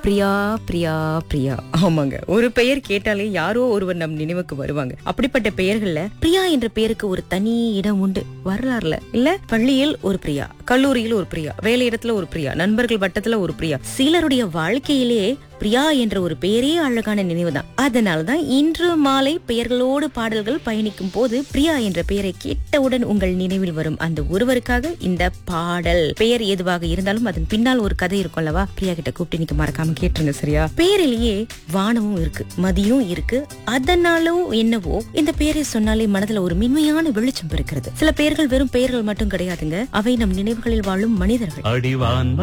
பிரியா பிரியா பிரியா ஆமாங்க ஒரு பெயர் கேட்டாலே யாரோ ஒருவர் நம் நினைவுக்கு வருவாங்க அப்படிப்பட்ட பெயர்கள்ல பிரியா என்ற பெயருக்கு ஒரு தனி இடம் உண்டு வரலாறுல இல்ல பள்ளியில் ஒரு பிரியா கல்லூரியில் ஒரு பிரியா வேலையிடத்துல ஒரு பிரியா நண்பர்கள் வட்டத்துல ஒரு பிரியா சிலருடைய வாழ்க்கையிலே பிரியா என்ற ஒரு பெயரே அழகான நினைவுதான் அதனால்தான் இன்று மாலை பெயர்களோடு பாடல்கள் பயணிக்கும் போது பிரியா என்ற பெயரை கேட்டவுடன் உங்கள் நினைவில் வரும் அந்த ஒருவருக்காக இந்த பாடல் பெயர் எதுவாக இருந்தாலும் அதன் பின்னால் ஒரு கதை இருக்கும் அல்லவா பிரியா கிட்ட கூப்பிட்டு நீங்க மறக்காம கேட்டுருங்க சரியா பெயரிலேயே வானமும் இருக்கு மதியும் இருக்கு அதனாலும் என்னவோ இந்த பெயரை சொன்னாலே மனதுல ஒரு மென்மையான வெளிச்சம் இருக்கிறது சில பெயர்கள் வெறும் பெயர்கள் மட்டும் கிடையாதுங்க அவை நம் நினைவுகளில் வாழும் மனிதர்கள் அடிவான்